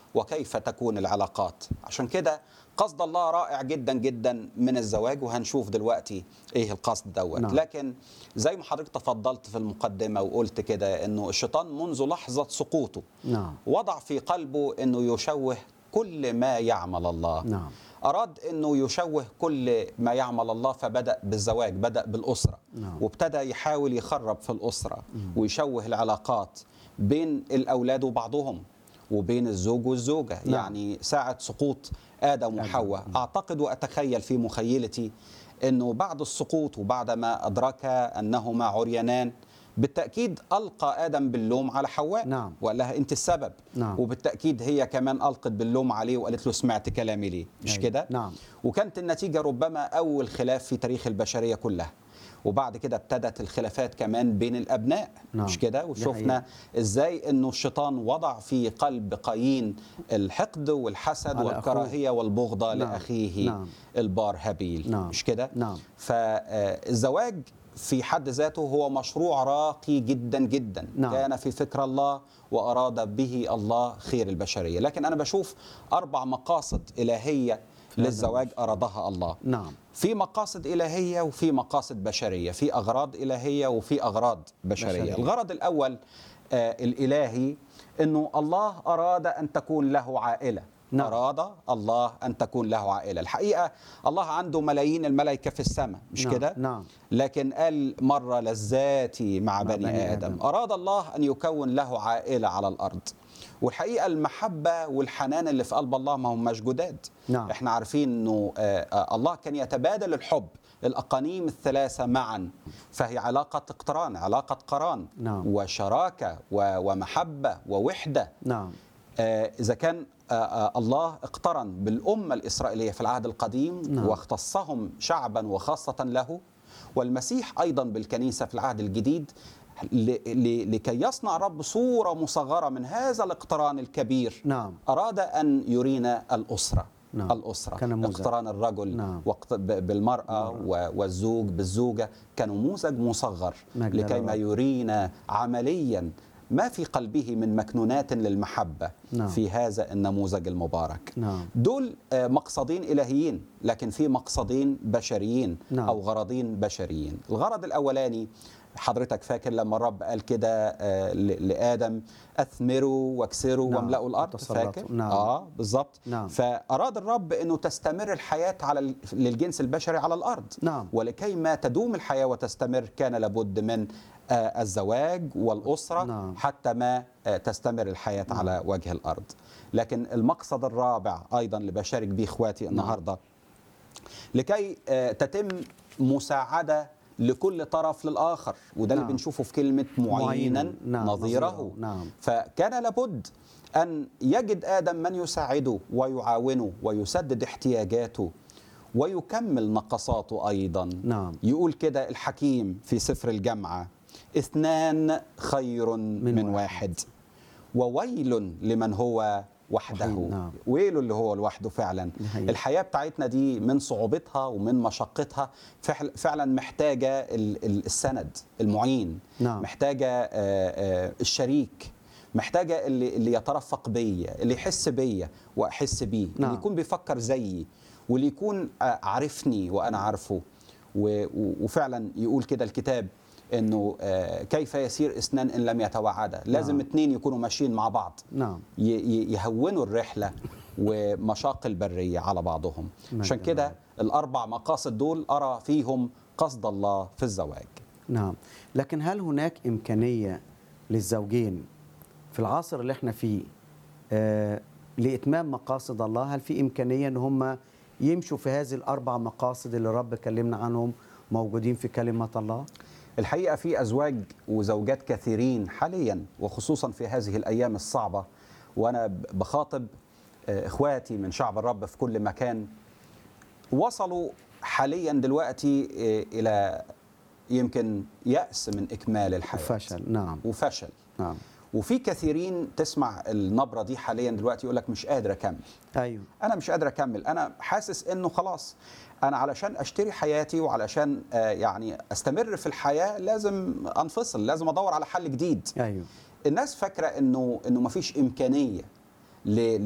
وكيف تكون العلاقات عشان كده قصد الله رائع جدا جدا من الزواج وهنشوف دلوقتي ايه القصد دوت نعم. لكن زي ما حضرتك تفضلت في المقدمه وقلت كده انه الشيطان منذ لحظه سقوطه نعم وضع في قلبه انه يشوه كل ما يعمل الله نعم أراد أنه يشوه كل ما يعمل الله فبدأ بالزواج بدأ بالأسرة نعم. وابتدى يحاول يخرب في الأسرة ويشوه العلاقات بين الأولاد وبعضهم وبين الزوج والزوجة نعم. يعني ساعة سقوط آدم وحواء أعتقد وأتخيل في مخيلتي أنه بعد السقوط وبعد ما أدرك أنهما عريانان بالتأكيد ألقى آدم باللوم على حواء نعم. وقال لها أنت السبب نعم. وبالتأكيد هي كمان ألقت باللوم عليه وقالت له سمعت كلامي ليه مش أيوة. كده؟ نعم. وكانت النتيجة ربما أول خلاف في تاريخ البشرية كلها وبعد كده ابتدت الخلافات كمان بين الأبناء نعم. مش كده دي وشفنا إزاي أنه الشيطان وضع في قلب قايين الحقد والحسد على والكراهية والبغضة نعم. لأخيه نعم. البار هابيل نعم. مش كده نعم. فالزواج في حد ذاته هو مشروع راقي جدا جدا نعم. كان في فكر الله وأراد به الله خير البشرية لكن أنا بشوف أربع مقاصد إلهية للزواج أرادها الله نعم في مقاصد إلهية وفي مقاصد بشرية في أغراض إلهية وفي أغراض بشرية, بشرية. بشرية. الغرض الأول آه الإلهي أنه الله أراد أن تكون له عائلة نعم. أراد الله أن تكون له عائلة الحقيقة الله عنده ملايين الملائكة في السماء مش نعم. كده نعم لكن قال مرة لذاتي مع, مع بني, بني آدم. آدم. أراد الله أن يكون له عائلة على الأرض والحقيقة المحبة والحنان اللي في قلب الله ما هماش جداد نعم. احنا عارفين انه آه، آه، الله كان يتبادل الحب الأقانيم الثلاثة معا فهي علاقة اقتران علاقة قران نعم. وشراكة و- ومحبة ووحدة نعم آه، إذا كان آه، آه، الله اقترن بالأمة الإسرائيلية في العهد القديم نعم. واختصهم شعبا وخاصة له والمسيح أيضا بالكنيسة في العهد الجديد ل- ل- لكي يصنع رب صورة مصغرة من هذا الاقتران الكبير نعم أراد أن يرينا الأسرة نعم. الأسرة كنموذج. اقتران الرجل نعم. واقت- ب- بالمرأة و- والزوج بالزوجة كنموذج مصغر مجد لكي ما للرب. يرينا عمليا ما في قلبه من مكنونات للمحبة نعم. في هذا النموذج المبارك نعم دول آه، مقصدين إلهيين لكن في مقصدين بشريين نعم. أو غرضين بشريين الغرض الأولاني حضرتك فاكر لما الرب قال كده آه، ل- لآدم أثمروا واكسروا نعم. واملأوا الأرض وتسلطوا. فاكر؟ نعم. آه بالظبط نعم. فأراد الرب أنه تستمر الحياة على ال- للجنس البشري على الأرض نعم. ولكي ما تدوم الحياة وتستمر كان لابد من آه، الزواج والأسرة نعم. حتى ما آه، تستمر الحياة على وجه الأرض لكن المقصد الرابع أيضا اللي بشارك به إخواتي النهاردة لكي آه، تتم مساعدة لكل طرف للآخر وده اللي نعم. بنشوفه في كلمة معينا معيناً. نعم، نظيره نظيره. نعم. فكان لابد أن يجد آدم من يساعده ويعاونه ويسدد احتياجاته ويكمل نقصاته أيضا نعم. يقول كده الحكيم في سفر الجامعة اثنان خير من, من من واحد. واحد وويل لمن هو وحده وحيد، نعم. ويل اللي هو لوحده فعلا دي حقيقة. الحياة بتاعتنا دي من صعوبتها ومن مشقتها فعل- فعلا محتاجة ال- ال- السند المعين نعم. محتاجة آه، آه، الشريك محتاجة اللي, اللي يترفق بيا اللي يحس بيا وأحس بيه نعم. اللي يكون بيفكر زيي واللي يكون آه، عارفني وأنا عارفه و- و- وفعلا يقول كده الكتاب انه آه، كيف يسير اثنان ان لم يتوعدا لازم نعم. اتنين يكونوا ماشيين مع بعض نعم ي- ي- يهونوا الرحله ومشاق البريه على بعضهم مجد عشان كده الرب. الاربع مقاصد دول ارى فيهم قصد الله في الزواج نعم لكن هل هناك إمكانية للزوجين في العصر اللي احنا فيه آه لإتمام مقاصد الله هل في إمكانية أن هم يمشوا في هذه الأربع مقاصد اللي الرب كلمنا عنهم موجودين في كلمة الله الحقيقه في ازواج وزوجات كثيرين حاليا وخصوصا في هذه الايام الصعبه وانا ب- بخاطب آه، اخواتي من شعب الرب في كل مكان وصلوا حاليا دلوقتي آه، الى يمكن يأس من إكمال الحياة فشل نعم وفشل نعم وفي كثيرين تسمع النبرة دي حاليا دلوقتي يقول لك مش قادر أكمل أيوه انا مش قادر اكمل انا حاسس انه خلاص انا علشان اشتري حياتي وعلشان آه، يعني استمر في الحياه لازم انفصل لازم ادور على حل جديد أيوه الناس فاكره انه انه مفيش امكانيه ل-